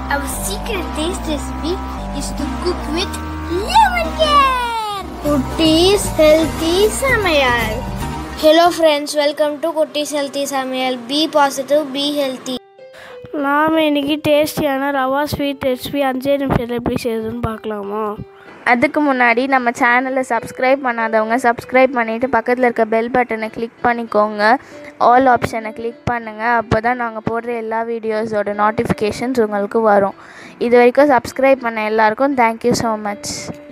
Our secret taste recipe is to cook with lemon care. Kutti's Healthy Samayal. Hello friends, welcome to Kutti's Healthy Samayal. Be positive, be healthy. நாம் இன்றைக்கி டேஸ்டியான rava sweet recipe அஞ்சே நிமிஷத்தில் எப்படி செய்யுதுன்னு பார்க்கலாமா அதுக்கு முன்னாடி நம்ம சேனலை சப்ஸ்கிரைப் பண்ணாதவங்க சப்ஸ்கிரைப் பண்ணிவிட்டு பக்கத்தில் இருக்க பெல் பட்டனை கிளிக் பண்ணிக்கோங்க ஆல் ஆப்ஷனை கிளிக் பண்ணுங்கள் அப்போ தான் நாங்கள் போடுற எல்லா வீடியோஸோட நோட்டிஃபிகேஷன்ஸ் உங்களுக்கு வரும் இது வரைக்கும் சப்ஸ்கிரைப் பண்ண எல்லாருக்கும் தேங்க்யூ ஸோ மச்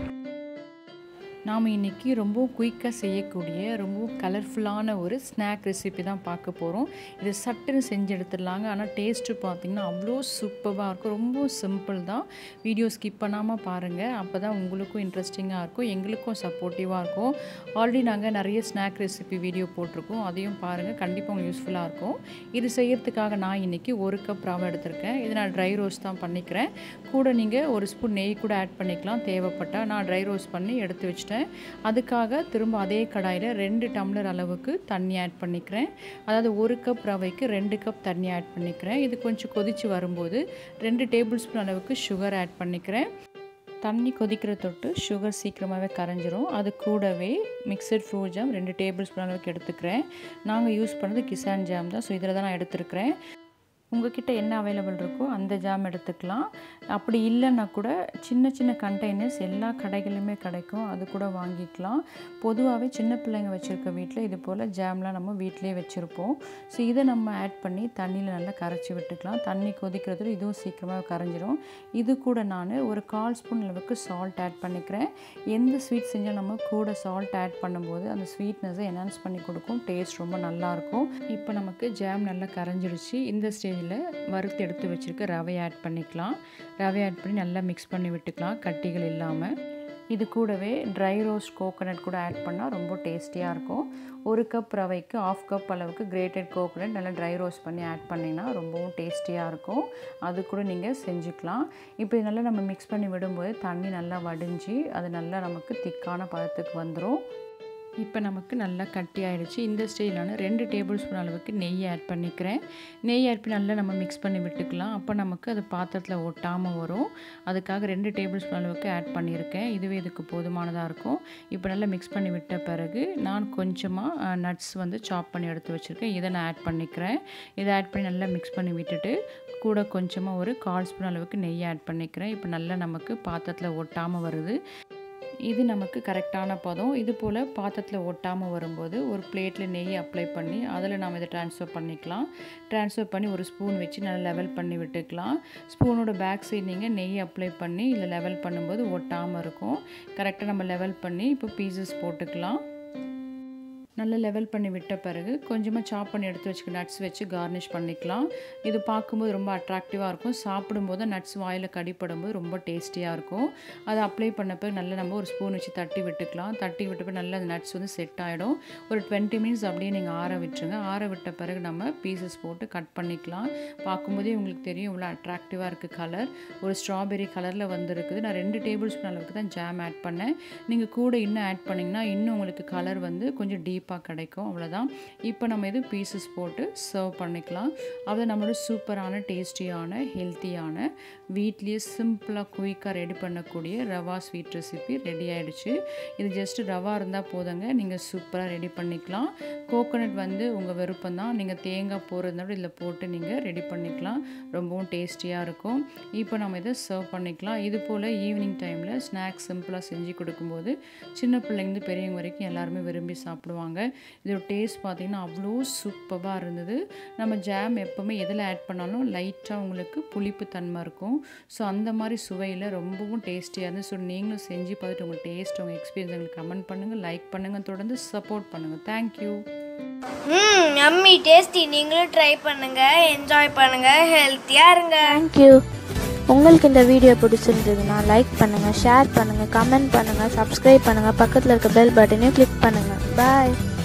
நாம் இன்றைக்கி ரொம்ப குயிக்காக செய்யக்கூடிய ரொம்ப கலர்ஃபுல்லான ஒரு ஸ்நாக் ரெசிபி தான் பார்க்க போகிறோம் இது சட்டுன்னு செஞ்சு எடுத்துடலாங்க ஆனால் டேஸ்ட்டு பார்த்திங்கன்னா அவ்வளோ சூப்பராக இருக்கும் ரொம்ப சிம்பிள் தான் வீடியோ ஸ்கிப் பண்ணாமல் பாருங்கள் அப்போ தான் உங்களுக்கும் இன்ட்ரெஸ்டிங்காக இருக்கும் எங்களுக்கும் சப்போர்ட்டிவாக இருக்கும் ஆல்ரெடி நாங்கள் நிறைய ஸ்நாக் ரெசிபி வீடியோ போட்டிருக்கோம் அதையும் பாருங்கள் கண்டிப்பாக உங்களுக்கு யூஸ்ஃபுல்லாக இருக்கும் இது செய்யறதுக்காக நான் இன்றைக்கி ஒரு கப் ரவை எடுத்திருக்கேன் இது நான் ட்ரை ரோஸ்ட் தான் பண்ணிக்கிறேன் கூட நீங்கள் ஒரு ஸ்பூன் நெய் கூட ஆட் பண்ணிக்கலாம் தேவைப்பட்டால் நான் ட்ரை ரோஸ்ட் பண்ணி எடுத்து வச்சுட்டேன் அதுக்காக திரும்ப அதே கடாயில் ரெண்டு டம்ளர் அளவுக்கு தண்ணி ஆட் பண்ணிக்கிறேன் அதாவது ஒரு கப் ரவைக்கு ரெண்டு கப் தண்ணி ஆட் பண்ணிக்கிறேன் இது கொஞ்சம் கொதித்து வரும்போது ரெண்டு டேபிள் ஸ்பூன் அளவுக்கு சுகர் ஆட் பண்ணிக்கிறேன் தண்ணி கொதிக்கிற தொட்டு சுகர் சீக்கிரமாகவே கரைஞ்சிரும் அது கூடவே மிக்சட் ஃப்ரூட் ஜாம் ரெண்டு டேபிள் ஸ்பூன் அளவுக்கு எடுத்துக்கிறேன் நாங்கள் யூஸ் பண்ணது கிசான் ஜாம் தான் ஸோ இதில் தான் நான் எடுத்துருக்கிறேன் உங்ககிட்ட என்ன அவைலபிள் இருக்கோ அந்த ஜாம் எடுத்துக்கலாம் அப்படி இல்லைன்னா கூட சின்ன சின்ன கண்டெய்னர்ஸ் எல்லா கடைகளிலுமே கிடைக்கும் அது கூட வாங்கிக்கலாம் பொதுவாகவே சின்ன பிள்ளைங்க வச்சுருக்க வீட்டில் இது போல் ஜாம்லாம் நம்ம வீட்டிலே வச்சுருப்போம் ஸோ இதை நம்ம ஆட் பண்ணி தண்ணியில் நல்லா கரைச்சி விட்டுக்கலாம் தண்ணி கொதிக்கிறது இதுவும் சீக்கிரமாக கரைஞ்சிரும் இது கூட நான் ஒரு கால் ஸ்பூன் அளவுக்கு சால்ட் ஆட் பண்ணிக்கிறேன் எந்த ஸ்வீட் செஞ்சால் நம்ம கூட சால்ட் ஆட் பண்ணும்போது அந்த ஸ்வீட்னஸை என்ஹான்ஸ் பண்ணி கொடுக்கும் டேஸ்ட் ரொம்ப நல்லாயிருக்கும் இப்போ நமக்கு ஜாம் நல்லா கரைஞ்சிருச்சு இந்த ஸ்டேஜில் வறுத்து எடுத்து வச்சுருக்க ரவை ஆட் பண்ணிக்கலாம் ரவை ஆட் பண்ணி நல்லா மிக்ஸ் பண்ணி விட்டுக்கலாம் கட்டிகள் இல்லாமல் இது கூடவே ட்ரை ரோஸ்ட் கோகோனட் கூட ஆட் பண்ணால் ரொம்ப டேஸ்டியாக இருக்கும் ஒரு கப் ரவைக்கு ஆஃப் கப் அளவுக்கு கிரேட்டட் கோகோனட் நல்லா ட்ரை ரோஸ்ட் பண்ணி ஆட் பண்ணிங்கன்னா ரொம்பவும் டேஸ்டியாக இருக்கும் அது கூட நீங்கள் செஞ்சுக்கலாம் இப்போ இது நல்லா நம்ம மிக்ஸ் பண்ணி விடும்போது தண்ணி நல்லா வடிஞ்சு அது நல்லா நமக்கு திக்கான பதத்துக்கு வந்துடும் இப்போ நமக்கு நல்லா கட்டி ஆகிடுச்சு இந்த ஸ்டேஜில் நான் ரெண்டு டேபிள் ஸ்பூன் அளவுக்கு நெய் ஆட் பண்ணிக்கிறேன் நெய் ஆட் பண்ணி நல்லா நம்ம மிக்ஸ் பண்ணி விட்டுக்கலாம் அப்போ நமக்கு அது பாத்திரத்தில் ஒட்டாமல் வரும் அதுக்காக ரெண்டு டேபிள் ஸ்பூன் அளவுக்கு ஆட் பண்ணியிருக்கேன் இதுவே இதுக்கு போதுமானதாக இருக்கும் இப்போ நல்லா மிக்ஸ் பண்ணி விட்ட பிறகு நான் கொஞ்சமாக நட்ஸ் வந்து சாப் பண்ணி எடுத்து வச்சுருக்கேன் இதை நான் ஆட் பண்ணிக்கிறேன் இதை ஆட் பண்ணி நல்லா மிக்ஸ் பண்ணி விட்டுட்டு கூட கொஞ்சமாக ஒரு கால் ஸ்பூன் அளவுக்கு நெய் ஆட் பண்ணிக்கிறேன் இப்போ நல்லா நமக்கு பாத்திரத்தில் ஒட்டாமல் வருது இது நமக்கு கரெக்டான பதம் இது போல் பாத்திரத்தில் ஒட்டாமல் வரும்போது ஒரு பிளேட்டில் நெய் அப்ளை பண்ணி அதில் நம்ம இதை ட்ரான்ஸ்ஃபர் பண்ணிக்கலாம் ட்ரான்ஸ்ஃபர் பண்ணி ஒரு ஸ்பூன் வச்சு நல்லா லெவல் பண்ணி விட்டுக்கலாம் ஸ்பூனோட பேக் சைடு நீங்கள் நெய் அப்ளை பண்ணி இதில் லெவல் பண்ணும்போது ஒட்டாமல் இருக்கும் கரெக்டாக நம்ம லெவல் பண்ணி இப்போ பீசஸ் போட்டுக்கலாம் நல்லா லெவல் பண்ணி விட்ட பிறகு கொஞ்சமாக சாப் பண்ணி எடுத்து வச்சுக்க நட்ஸ் வச்சு கார்னிஷ் பண்ணிக்கலாம் இது பார்க்கும்போது ரொம்ப அட்ராக்டிவாக இருக்கும் சாப்பிடும்போது நட்ஸ் வாயில் கடிப்படும்போது ரொம்ப டேஸ்டியாக இருக்கும் அதை அப்ளை பண்ண பிறகு நல்லா நம்ம ஒரு ஸ்பூன் வச்சு தட்டி விட்டுக்கலாம் தட்டி விட்ட பிறகு நல்லா அந்த நட்ஸ் வந்து செட் ஆகிடும் ஒரு டுவெண்ட்டி மினிட்ஸ் அப்படியே நீங்கள் ஆற விட்டுருங்க ஆற விட்ட பிறகு நம்ம பீசஸ் போட்டு கட் பண்ணிக்கலாம் பார்க்கும்போதே உங்களுக்கு தெரியும் இவ்வளோ அட்ராக்டிவாக இருக்குது கலர் ஒரு ஸ்ட்ராபெரி கலரில் வந்துருக்குது நான் ரெண்டு டேபிள் ஸ்பூன் அளவுக்கு தான் ஜாம் ஆட் பண்ணேன் நீங்கள் கூட இன்னும் ஆட் பண்ணிங்கன்னா இன்னும் உங்களுக்கு கலர் வந்து கொஞ்சம் டீப் டீப்பாக கிடைக்கும் அவ்வளோதான் இப்போ நம்ம இது பீசஸ் போட்டு சர்வ் பண்ணிக்கலாம் அது நம்மளோட சூப்பரான டேஸ்டியான ஹெல்த்தியான வீட்லேயே சிம்பிளாக குயிக்காக ரெடி பண்ணக்கூடிய ரவா ஸ்வீட் ரெசிபி ரெடி ஆகிடுச்சு இது ஜஸ்ட் ரவா இருந்தால் போதுங்க நீங்கள் சூப்பராக ரெடி பண்ணிக்கலாம் கோகோனட் வந்து உங்கள் விருப்பம் தான் நீங்கள் தேங்காய் போடுறதுனால இதில் போட்டு நீங்கள் ரெடி பண்ணிக்கலாம் ரொம்பவும் டேஸ்டியாக இருக்கும் இப்போ நம்ம இதை சர்வ் பண்ணிக்கலாம் இது போல் ஈவினிங் டைமில் ஸ்நாக்ஸ் சிம்பிளாக செஞ்சு கொடுக்கும்போது சின்ன பிள்ளைங்க பெரியவங்க வரைக்கும் எல்லாருமே விரும்பி சாப்பிடுவாங்க இதோட டேஸ்ட் பார்த்திங்கன்னா அவ்வளோ சூப்பராக இருந்தது நம்ம ஜாம் எப்போவுமே எதில் ஆட் பண்ணாலும் லைட்டாக உங்களுக்கு புளிப்பு தன்மை இருக்கும் ஸோ அந்த மாதிரி சுவையில் ரொம்பவும் டேஸ்டியாக இருந்தது ஸோ நீங்களும் செஞ்சு பார்த்துட்டு உங்கள் டேஸ்ட் உங்கள் எக்ஸ்பீரியன்ஸ் எங்களுக்கு கமெண்ட் பண்ணுங்கள் லைக் பண்ணுங்கள் தொடர்ந்து சப்போர்ட் பண்ணுங்கள் தேங்க்யூ ம் யம்மி டேஸ்டி நீங்களும் ட்ரை பண்ணுங்க என்ஜாய் பண்ணுங்க ஹெல்த்தியா இருங்க தேங்க்யூ உங்களுக்கு இந்த வீடியோ பிடிச்சிருந்ததுன்னா லைக் பண்ணுங்கள் ஷேர் பண்ணுங்கள் கமெண்ட் பண்ணுங்கள் சப்ஸ்கிரைப் பண்ணுங்கள் பக்கத்தில் இருக்க பெல் பட்டனையும் கிளிக் பண்ணுங்கள் பாய்